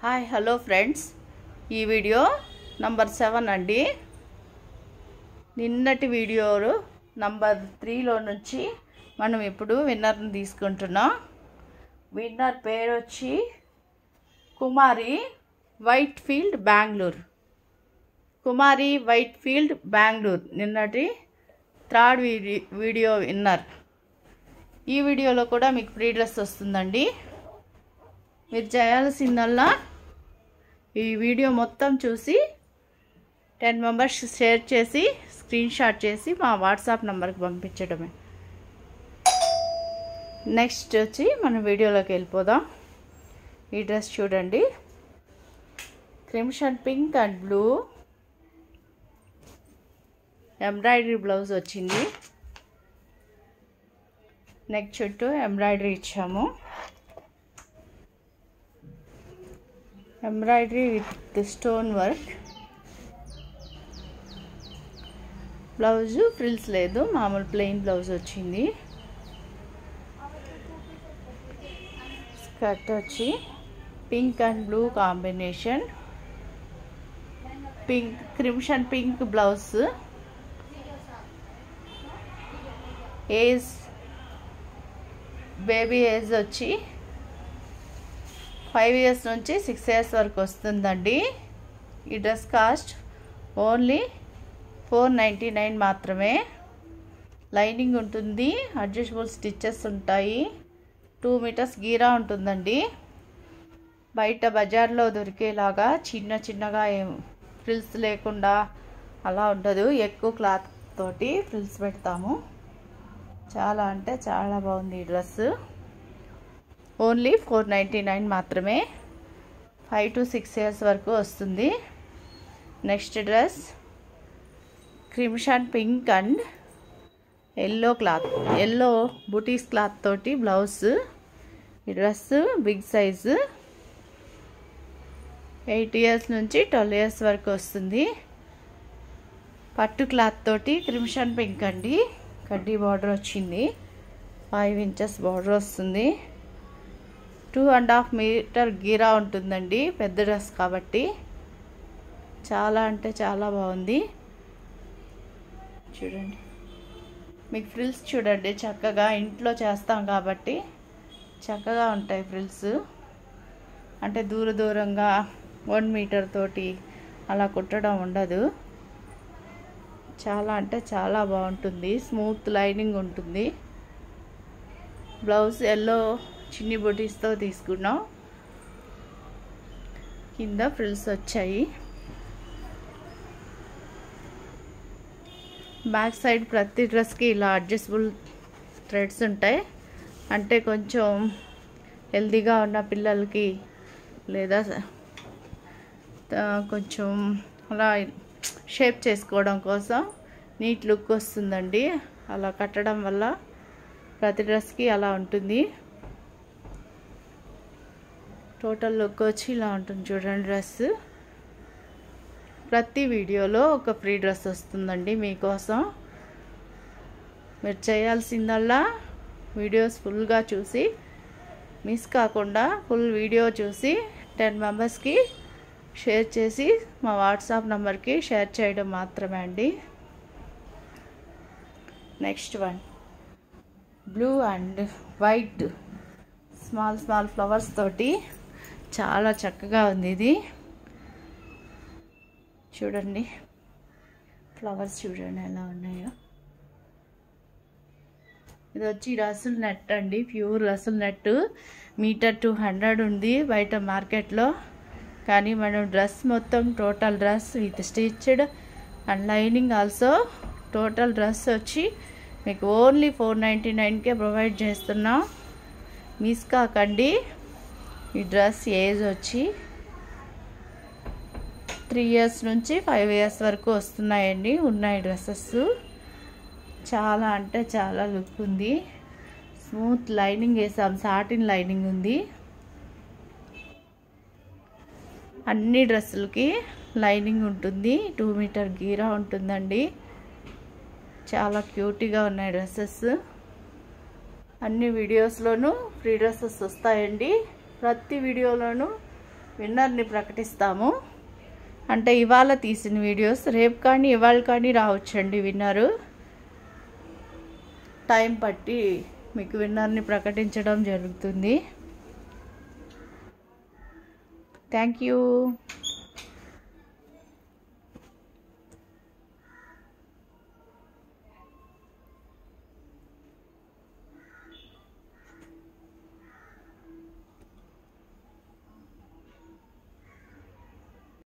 hi hello friends ఈ video number seven అండి నిన్నటి వీడియోలో నంబర్ త్రీలో నుంచి మనం ఇప్పుడు విన్నర్ని తీసుకుంటున్నాం విన్నర్ పేరు వచ్చి కుమారి వైట్ ఫీల్డ్ బెంగళూరు కుమారి వైట్ ఫీల్డ్ బెంగళూరు నిన్నటి థర్డ్ వీడి వీడియో విన్నర్ ఈ వీడియోలో కూడా మీకు ఫ్రీ డ్రెస్ వస్తుందండి మీరు చేయాల్సిందల్లా ఈ వీడియో మొత్తం చూసి టెన్ మెంబర్స్ షేర్ చేసి స్క్రీన్ షాట్ చేసి మా వాట్సాప్ నెంబర్కి పంపించడమే నెక్స్ట్ వచ్చి మన వీడియోలోకి వెళ్ళిపోదాం ఈ డ్రెస్ చూడండి crimson pink and blue embroidery blouse వచ్చింది నెక్ చుట్టూ ఎంబ్రాయిడరీ ఇచ్చాము embroidery with stone work blouse frills లేదు మామూలు ప్లెయిన్ బ్లౌజ్ వచ్చింది స్కర్ట్ వచ్చి pink and blue combination pink crimson pink blouse age baby age వచ్చి ఫైవ్ ఇయర్స్ నుంచి సిక్స్ ఇయర్స్ వరకు వస్తుందండి ఈ dress cost only four ninety nine మాత్రమే లైనింగ్ ఉంటుంది అడ్జస్టబుల్ స్టిచ్చెస్ ఉంటాయి టూ మీటర్స్ గీరా ఉంటుందండి బయట బజార్లో దొరికేలాగా చిన్న చిన్నగా ఏం ఫ్రిల్స్ లేకుండా అలా ఉండదు ఎక్కువ క్లాత్ తోటి ఫ్రిల్స్ పెడతాము చాలా అంటే చాలా బాగుంది ఈ dress only four ninety nine మాత్రమే ఫైవ్ టు సిక్స్ ఇయర్స్ వరకు వస్తుంది next dress crimson pink and yellow cloth yellow బుటీస్ క్లాత్ తోటి బ్లౌజ్ ఈ dress big size eight years నుంచి ట్వెల్వ్ ఇయర్స్ వరకు వస్తుంది పట్టు క్లాత్ తోటి క్రిమ్షన్ పింక్ అండి కడ్డీ బార్డర్ వచ్చింది ఫైవ్ ఇంచెస్ బార్డర్ వస్తుంది టూ అండ్ హాఫ్ మీటర్ గీరా ఉంటుందండి పెద్ద డ్రెస్ కాబట్టి చాలా అంటే చాలా బాగుంది చూడండి మీకు ఫ్రిల్స్ చూడండి చక్కగా ఇంట్లో చేస్తాం కాబట్టి చక్కగా ఉంటాయి ఫ్రిల్స్ అంటే దూర దూరంగా వన్ మీటర్ తోటి అలా కుట్టడం ఉండదు చాలా అంటే చాలా బాగుంటుంది స్మూత్ లైనింగ్ ఉంటుంది బ్లౌజ్ ఎల్లో చిన్ని బొటీస్తో తీసుకున్నాం కింద ఫ్రిల్స్ వచ్చాయి బ్యాక్ సైడ్ ప్రతి డ్రెస్కి ఇలా అడ్జస్టబుల్ థ్రెడ్స్ ఉంటాయి అంటే కొంచెం హెల్తీగా ఉన్న పిల్లలకి లేదా కొంచెం అలా షేప్ చేసుకోవడం కోసం నీట్ లుక్ వస్తుందండి అలా కట్టడం వల్ల ప్రతి డ్రెస్కి అలా ఉంటుంది టోటల్ లుక్ వచ్చి ఇలా ఉంటుంది చూడండి డ్రెస్ ప్రతి వీడియోలో ఒక ఫ్రీ డ్రెస్ వస్తుందండి మీకోసం మీరు చేయాల్సిందల్లా వీడియోస్ ఫుల్గా చూసి మిస్ కాకుండా ఫుల్ వీడియో చూసి టెన్ మెంబర్స్కి షేర్ చేసి మా వాట్సాప్ నెంబర్కి షేర్ చేయడం మాత్రమే అండి next one blue and white small small flowers తోటి చాలా చక్కగా ఉంది ఇది చూడండి ఫ్లవర్స్ చూడండి ఎలా ఉన్నాయో ఇది వచ్చి రసుల్ నెట్ అండి pure russel net metre two hundred ఉంది బయట మార్కెట్లో కానీ మనం డ్రెస్ మొత్తం total dress with stitched and lining also total dress వచ్చి మీకు ఓన్లీ ఫోర్ నైంటీ నైన్కే ప్రొవైడ్ చేస్తున్నాం మిస్ కాకండి ఈ డ్రెస్ ఏజ్ వచ్చి త్రీ ఇయర్స్ నుంచి ఫైవ్ ఇయర్స్ వరకు వస్తున్నాయండి ఉన్నాయి డ్రెస్సెస్ చాలా అంటే చాలా లుక్ ఉంది స్మూత్ లైనింగ్ వేసాం సాటిన్ లైనింగ్ ఉంది అన్ని డ్రెస్సులకి లైనింగ్ ఉంటుంది టూ మీటర్ గీరా ఉంటుందండి చాలా క్యూట్గా ఉన్నాయి డ్రెస్సెస్ అన్ని వీడియోస్లోనూ ఫ్రీ డ్రెస్సెస్ వస్తాయండి ప్రతి వీడియోలోనూ విన్నర్ని ప్రకటిస్తాము అంటే ఇవాళ తీసిన వీడియోస్ రేపు కానీ ఇవాళ కానీ రావచ్చండి విన్నరు టైం పట్టి మీకు విన్నర్ని ప్రకటించడం జరుగుతుంది థ్యాంక్ యూ